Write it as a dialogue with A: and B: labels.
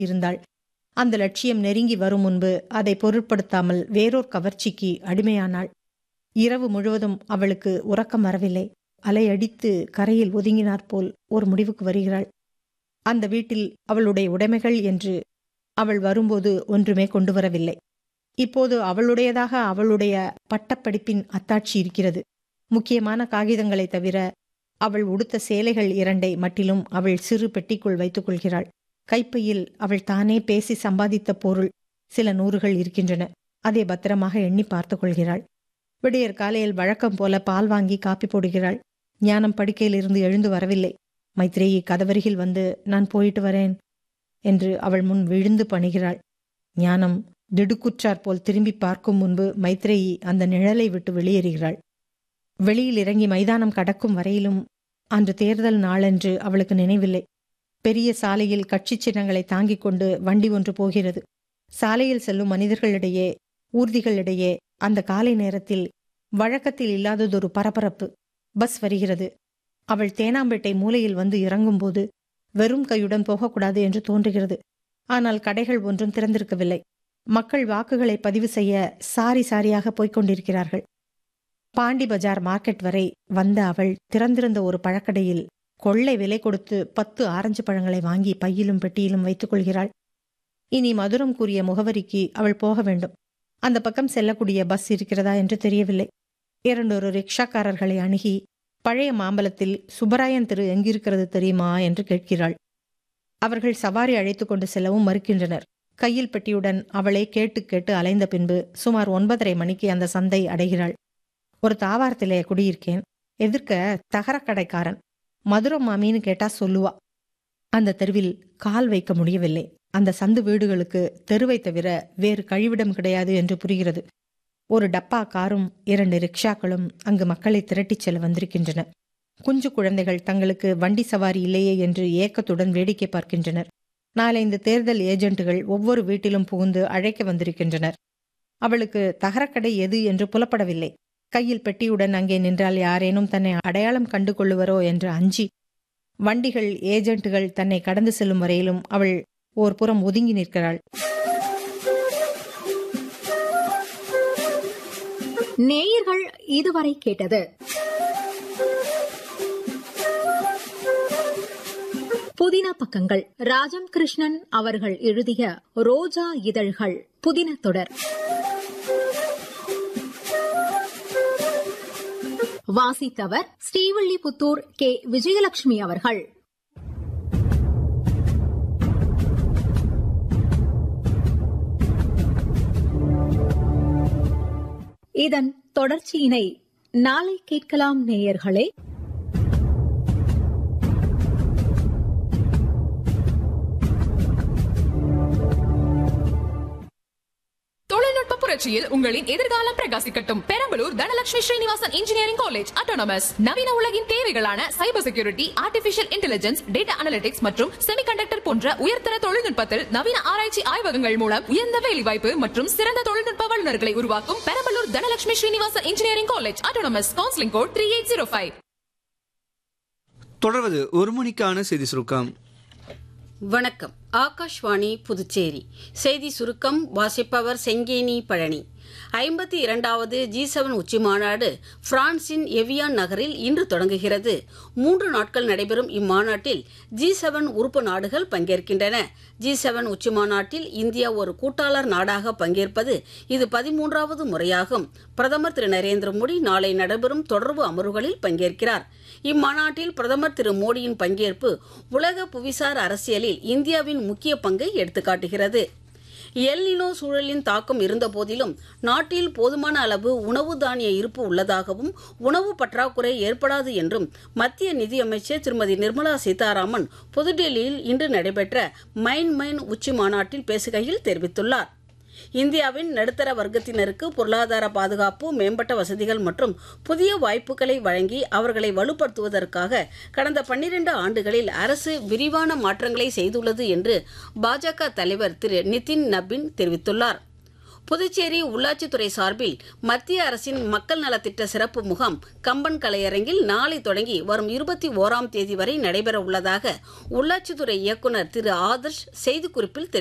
A: இருந்தாள் அந்த லட்சியம் நெருங்கி வரும் முன்பு அதை பொருட்படுத்தாமல் வேறோர் கவர்ச்சிக்கு அடிமையானாள் இரவு முழுவதும் அவளுக்கு உறக்கம் வரவில்லை அலையடித்து கரையில் ஒதுங்கினாற்போல் ஒரு முடிவுக்கு வருகிறாள் அந்த வீட்டில் அவளுடைய உடைமைகள் என்று அவள் வரும்போது ஒன்றுமே கொண்டு வரவில்லை இப்போது அவளுடையதாக அவளுடைய பட்டப்படிப்பின் அத்தாட்சி இருக்கிறது முக்கியமான காகிதங்களை தவிர அவள் உடுத்த சேலைகள் இரண்டை மட்டிலும் அவள் சிறு பெட்டிக்குள் வைத்துக் கொள்கிறாள் கைப்பையில் அவள் தானே பேசி சம்பாதித்த பொருள் சில நூறுகள் இருக்கின்றன அதை பத்திரமாக எண்ணி பார்த்து கொள்கிறாள் விடியற் காலையில் வழக்கம் போல பால் வாங்கி காப்பி போடுகிறாள் ஞானம் படுக்கையிலிருந்து எழுந்து வரவில்லை மைத்ரேயி கதவருகில் வந்து நான் போயிட்டு வரேன் என்று அவள் முன் விழுந்து பணிகிறாள் ஞானம் திடுக்குற்றாற் போல் திரும்பி பார்க்கும் முன்பு மைத்ரேயி அந்த நிழலை விட்டு வெளியேறுகிறாள் வெளியில் இறங்கி மைதானம் கடக்கும் வரையிலும் அன்று தேர்தல் நாளன்று அவளுக்கு நினைவில்லை பெரிய சாலையில் கட்சி சின்னங்களை தாங்கிக் கொண்டு வண்டி ஒன்று போகிறது சாலையில் செல்லும் மனிதர்களிடையே ஊர்திகளிடையே அந்த காலை நேரத்தில் வழக்கத்தில் இல்லாததொரு பரபரப்பு பஸ் வருகிறது அவள் தேனாம்பேட்டை மூலையில் வந்து இறங்கும்போது வெறும் கையுடன் போகக்கூடாது என்று தோன்றுகிறது ஆனால் கடைகள் ஒன்றும் திறந்திருக்கவில்லை மக்கள் வாக்குகளை பதிவு செய்ய சாரி சாரியாக போய்க் கொண்டிருக்கிறார்கள் பாண்டி பஜார் மார்க்கெட் வரை வந்த அவள் திறந்திருந்த ஒரு பழக்கடையில் கொள்ளை விலை கொடுத்து பத்து ஆரஞ்சு பழங்களை வாங்கி பையிலும் பெட்டியிலும் வைத்துக் கொள்கிறாள் இனி மதுரம் கூறிய முகவரிக்கு அவள் போக வேண்டும் அந்த பக்கம் செல்லக்கூடிய பஸ் இருக்கிறதா என்று தெரியவில்லை இரண்டொரு ரிக்ஷாக்காரர்களை அணுகி பழைய மாம்பலத்தில் சுப்பராயன் தெரு எங்கிருக்கிறது தெரியுமா என்று கேட்கிறாள் அவர்கள் சவாரி அழைத்து கொண்டு செல்லவும் மறுக்கின்றனர் கையில் பெட்டியுடன் அவளை கேட்டு கேட்டு அலைந்த பின்பு சுமார் ஒன்பதரை மணிக்கு அந்த சந்தை அடைகிறாள் ஒரு தாவாரத்திலே குடியிருக்கேன் எதிர்க்க தகரக்கடைக்காரன் மதுரம் மாமின்னு கேட்டா சொல்லுவா அந்த தெருவில் கால் வைக்க முடியவில்லை அந்த சந்து வீடுகளுக்கு தெருவை தவிர வேறு கழிவிடம் கிடையாது என்று புரிகிறது ஒரு டப்பா காரும் இரண்டு ரிக்ஷாக்களும் அங்கு மக்களை திரட்டிச் செல்ல வந்திருக்கின்றன குஞ்சு குழந்தைகள் தங்களுக்கு வண்டி சவாரி இல்லையே என்று ஏக்கத்துடன் வேடிக்கை பார்க்கின்றனர் நாலைந்து தேர்தல் ஏஜென்ட்டுகள் ஒவ்வொரு வீட்டிலும் புகுந்து அழைக்க வந்திருக்கின்றனர் அவளுக்கு தகரக்கடை எது என்று புலப்படவில்லை கையில் பெட்டியுடன் அங்கே நின்றால் யாரேனும் தன்னை அடையாளம் கண்டு கொள்ளுவரோ என்று அஞ்சி வண்டிகள் ஏஜென்ட்டுகள் தன்னை கடந்து செல்லும் வரையிலும் அவள் ஓர் புறம் ஒதுங்கி நிற்கிறாள்
B: நேயர்கள் இதுவரை கேட்டது புதின பக்கங்கள் ராஜம் கிருஷ்ணன் அவர்கள் எழுதிய ரோஜா இதழ்கள் புதின தொடர் வாசித்தவர் ஸ்ரீவில்லிபுத்தூர் கே விஜயலட்சுமி அவர்கள் இதன் தொடர்ச்சியினை நாளை கேட்கலாம் நேயர்களே
C: தொழில்நுட்ப புரட்சியில் உங்களின் எதிர்காலம் பிரகாசிக்கட்டும் Perambalur Dhanalakshmi Srinivasan engineering college autonomous நவீன உலகின் தேவைகளான cyber security artificial intelligence data analytics மற்றும் செமிகண்டக்டர் போன்ற உயர்தர தொழில்நுட்பத்தில் நவீன ஆராய்ச்சி ஆய்வகங்கள் மூலம் உயர்ந்த வேலைவாய்ப்பு மற்றும் சிறந்த தொழில்நுட்ப வல்லுநர்களை உருவாக்கும் Perambalur Dhanalakshmi Srinivasan engineering college autonomous counselling code three eight zero five
D: தொடர்வது ஒரு மணிக்கான செய்தி சுருக்கம்
E: வணக்கம் ஆகாஷ்வாணி புதுச்சேரி செய்தி சுருக்கம் வாசிப்பவர் செங்கேனி பழனி ஐம்பத்தி இரண்டாவது ஜி செவன் உச்சி மாநாடு பிரான்சின் எவியான் நகரில் இன்று தொடங்குகிறது மூன்று நாட்கள் நடைபெறும் இம்மாநாட்டில் ஜி செவன் உறுப்பு நாடுகள் பங்கேற்கின்றன ஜி செவன் உச்சி மாநாட்டில் இந்தியா ஒரு கூட்டாளர் நாடாக பங்கேற்பது இது பதிமூன்றாவது முறையாகும் பிரதமர் திரு நரேந்திர மோடி நாளை நடைபெறும் தொடர்பு அமர்வுகளில் பங்கேற்கிறார் இம்மாநாட்டில் பிரதமர் திரு மோடியின் பங்கேற்பு உலக புவிசார் அரசியலில் இந்தியாவின் முக்கிய பங்கை எடுத்துக்காட்டுகிறது எல்னினோ சூழலின் தாக்கம் இருந்தபோதிலும் நாட்டில் போதுமான அளவு உணவு தானிய இருப்பு உள்ளதாகவும் உணவு பற்றாக்குறை ஏற்படாது என்றும் மத்திய நிதியமைச்சர் திருமதி நிர்மலா சீதாராமன் புதுடெல்லியில் இன்று நடைபெற்ற மைன் மைன் உச்சி மாநாட்டில் பேசுகையில் தெரிவித்துள்ளார் இந்தியாவின் நடுத்தர வர்க்கத்தினருக்கு பொருளாதார பாதுகாப்பு மேம்பட்ட வசதிகள் மற்றும் புதிய வாய்ப்புகளை வழங்கி அவர்களை வலுப்படுத்துவதற்காக கடந்த பன்னிரண்டு ஆண்டுகளில் அரசு விரிவான மாற்றங்களை செய்துள்ளது என்று பாஜக தலைவர் திரு நிதின் நபின் தெரிவித்துள்ளார் புதுச்சேரி உள்ளாட்சித்துறை சார்பில் மத்திய அரசின் மக்கள் நலத்திட்ட சிறப்பு முகாம் கம்பன் கலையரங்கில் நாளை தொடங்கி வரும் இருபத்தி ஓராம் தேதி வரை நடைபெற உள்ளதாக உள்ளாட்சித்துறை இயக்குநர் திரு ஆதர்ஷ் செய்திக்குறிப்பில் தெரிவித்தார்